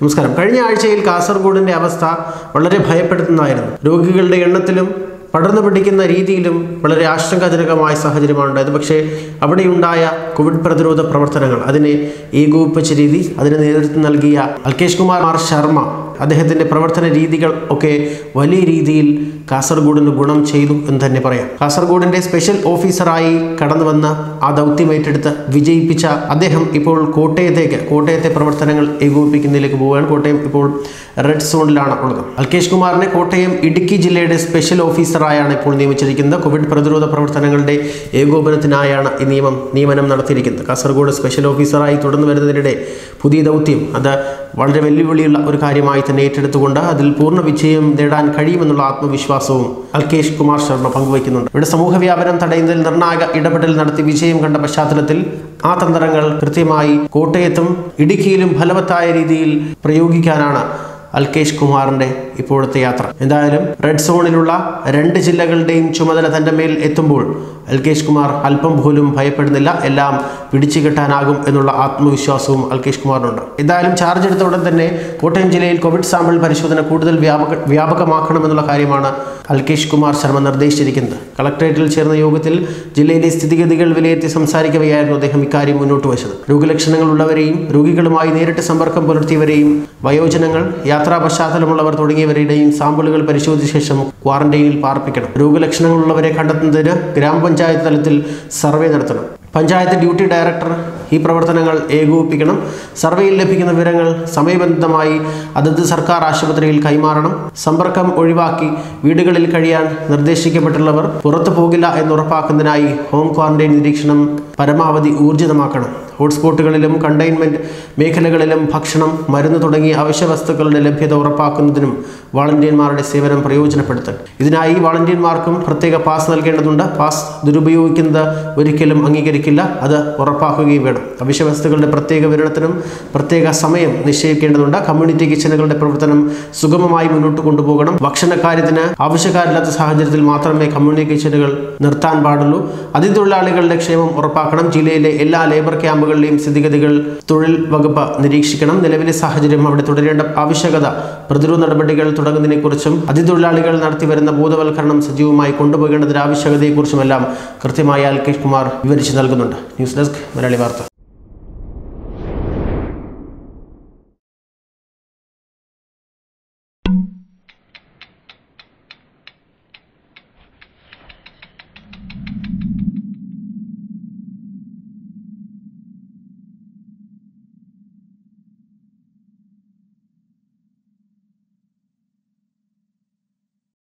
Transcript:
നമസ്കാരം കഴിഞ്ഞ ആഴ്ചയിൽ കാസർഗോഡിന്റെ അവസ്ഥ വളരെ ഭയപ്പെടുത്തുന്നതായിരുന്നു രോഗികളുടെ എണ്ണത്തിലും പടർന്നു പിടിക്കുന്ന രീതിയിലും വളരെ ആശങ്കാജനകമായ സാഹചര്യമാണ് ഉണ്ടായത് പക്ഷേ അവിടെയുണ്ടായ കോവിഡ് പ്രതിരോധ പ്രവർത്തനങ്ങൾ അതിനെ ഏകോപിപ്പിച്ച രീതി അതിന് നേതൃത്വം നൽകിയ അൽകേഷ് കുമാർ ആർ ശർമ്മ അദ്ദേഹത്തിന്റെ പ്രവർത്തന രീതികൾ ഒക്കെ വലിയ രീതിയിൽ കാസർഗോഡിന് ഗുണം ചെയ്തു എന്ന് തന്നെ പറയാം കാസർഗോഡിന്റെ സ്പെഷ്യൽ ഓഫീസറായി കടന്നു വന്ന ആ ദൗത്യം ഏറ്റെടുത്ത് വിജയിപ്പിച്ച അദ്ദേഹം ഇപ്പോൾ കോട്ടയത്തേക്ക് കോട്ടയത്തെ പ്രവർത്തനങ്ങൾ ഏകോപിപ്പിക്കുന്നതിലേക്ക് പോവുകയാണ് കോട്ടയം ഇപ്പോൾ റെഡ് സോണിലാണ് ഉള്ളത് അൽകേഷ് കുമാറിനെ കോട്ടയം ഇടുക്കി ജില്ലയുടെ സ്പെഷ്യൽ ഓഫീസറായാണ് ഇപ്പോൾ നിയമിച്ചിരിക്കുന്നത് കോവിഡ് പ്രതിരോധ പ്രവർത്തനങ്ങളുടെ ഏകോപനത്തിനായാണ് ഈ നിയമം നിയമനം നടത്തിയിരിക്കുന്നത് കാസർഗോഡ് സ്പെഷ്യൽ ഓഫീസറായി തുടർന്നു വരുന്നതിനിടെ പുതിയ ദൗത്യം അത് വളരെ വെല്ലുവിളിയുള്ള ഒരു കാര്യമായി തന്നെ ഏറ്റെടുത്തുകൊണ്ട് അതിൽ പൂർണ്ണ വിജയം നേടാൻ കഴിയുമെന്നുള്ള ആത്മവിശ്വാസവും അൽകേഷ് കുമാർ ശർമ്മ പങ്കുവയ്ക്കുന്നുണ്ട് ഇവിടെ സമൂഹ വ്യാപനം തടയുന്നതിൽ നിർണായക ഇടപെടൽ നടത്തി വിജയം കണ്ട പശ്ചാത്തലത്തിൽ ആ തന്ത്രങ്ങൾ കൃത്യമായി കോട്ടയത്തും ഇടുക്കിയിലും ഫലവത്തായ രീതിയിൽ പ്രയോഗിക്കാനാണ് അൽകേഷ് കുമാറിന്റെ ഇപ്പോഴത്തെ യാത്ര എന്തായാലും റെഡ് സോണിലുള്ള രണ്ട് ജില്ലകളുടെയും ചുമതല തന്റെ മേൽ എത്തുമ്പോൾ അൽകേഷ് കുമാർ അല്പം പോലും ഭയപ്പെടുന്നില്ല എല്ലാം പിടിച്ചു കെട്ടാനാകും എന്നുള്ള ആത്മവിശ്വാസവും അൽകേഷ് കുമാറിനുണ്ട് എന്തായാലും ചാർജ് എടുത്ത ഉടൻ തന്നെ കോട്ടയം ജില്ലയിൽ കോവിഡ് സാമ്പിൾ പരിശോധന കൂടുതൽ വ്യാപക വ്യാപകമാക്കണമെന്നുള്ള കാര്യമാണ് അൽകേഷ് കുമാർ ശർമ്മ നിർദ്ദേശിച്ചിരിക്കുന്നത് കളക്ടറേറ്റിൽ ചേർന്ന യോഗത്തിൽ ജില്ലയിലെ സ്ഥിതിഗതികൾ വിലയിരുത്തി സംസാരിക്കവെയായിരുന്നു അദ്ദേഹം ഇക്കാര്യം മുന്നോട്ട് വച്ചത് രോഗലക്ഷണങ്ങൾ ഉള്ളവരെയും രോഗികളുമായി നേരിട്ട് സമ്പർക്കം പുലർത്തിയവരെയും വയോജനങ്ങൾ യാത്രാ പശ്ചാത്തലമുള്ളവർ തുടങ്ങിയവരുടെയും സാമ്പിളുകൾ പരിശോധിച്ച ശേഷം ക്വാറന്റൈനിൽ പാർപ്പിക്കണം രോഗലക്ഷണങ്ങളുള്ളവരെ കണ്ടെത്തുന്നതിന് ഗ്രാമപഞ്ചായത്ത് തലത്തിൽ സർവേ നടത്തണം പഞ്ചായത്ത് ഡ്യൂട്ടി ഡയറക്ടർ ഈ പ്രവർത്തനങ്ങൾ ഏകോപിപ്പിക്കണം സർവേയിൽ ലഭിക്കുന്ന വിവരങ്ങൾ സമയബന്ധിതമായി അതത് സർക്കാർ ആശുപത്രിയിൽ കൈമാറണം സമ്പർക്കം ഒഴിവാക്കി വീടുകളിൽ കഴിയാൻ നിർദ്ദേശിക്കപ്പെട്ടുള്ളവർ പുറത്തു പോകില്ല എന്ന് ഉറപ്പാക്കുന്നതിനായി ഹോം ക്വാറന്റൈൻ നിരീക്ഷണം പരമാവധി ഊർജിതമാക്കണം ഹോട്ട്സ്പോട്ടുകളിലും കണ്ടെയ്ൻമെന്റ് മേഖലകളിലും ഭക്ഷണം മരുന്ന് തുടങ്ങിയ അവശ്യ വസ്തുക്കളുടെ ലഭ്യത ഉറപ്പാക്കുന്നതിനും വാളണ്ടിയന്മാരുടെ സേവനം പ്രയോജനപ്പെടുത്തൽ ഇതിനായി വാളണ്ടിയന്മാർക്കും പ്രത്യേക പാസ് നൽകേണ്ടതുണ്ട് പാസ് ദുരുപയോഗിക്കുന്നത് ഒരിക്കലും അംഗീകരിക്കില്ല അത് ഉറപ്പാക്കുകയും വേണം അവശ്യ വസ്തുക്കളുടെ പ്രത്യേക വിവരണത്തിനും പ്രത്യേക സമയം നിശ്ചയിക്കേണ്ടതുണ്ട് കമ്മ്യൂണിറ്റി കിച്ചണുകളുടെ പ്രവർത്തനം സുഗമമായി മുന്നോട്ട് കൊണ്ടുപോകണം ഭക്ഷണക്കാര്യത്തിന് ആവശ്യക്കാരില്ലാത്ത സാഹചര്യത്തിൽ മാത്രമേ കമ്മ്യൂണിറ്റി കിച്ചണുകൾ നിർത്താൻ പാടുള്ളൂ അതിഥിതൊഴിലാളികളുടെ ക്ഷേമം ഉറപ്പാക്കണം ജില്ലയിലെ എല്ലാ ലേബർ ക്യാമ്പുകളിലെയും സ്ഥിതിഗതികൾ തൊഴിൽ വകുപ്പ് നിരീക്ഷിക്കണം നിലവിലെ സാഹചര്യം അവിടെ തുടരേണ്ട ആവശ്യകത പ്രതിരോധ നടപടികൾ തുടങ്ങുന്നതിനെക്കുറിച്ചും അതിഥിതൊഴിലാളികൾ നടത്തിവരുന്ന ബോധവൽക്കരണം സജീവമായി കൊണ്ടുപോകേണ്ടതിന്റെ ആവശ്യകതയെക്കുറിച്ചുമെല്ലാം കൃത്യമായി അൽകേഷ് കുമാർ വിവരിച്ചു നൽകുന്നുണ്ട് ന്യൂസ് ഡെസ്ക് മലയാളി വാർത്ത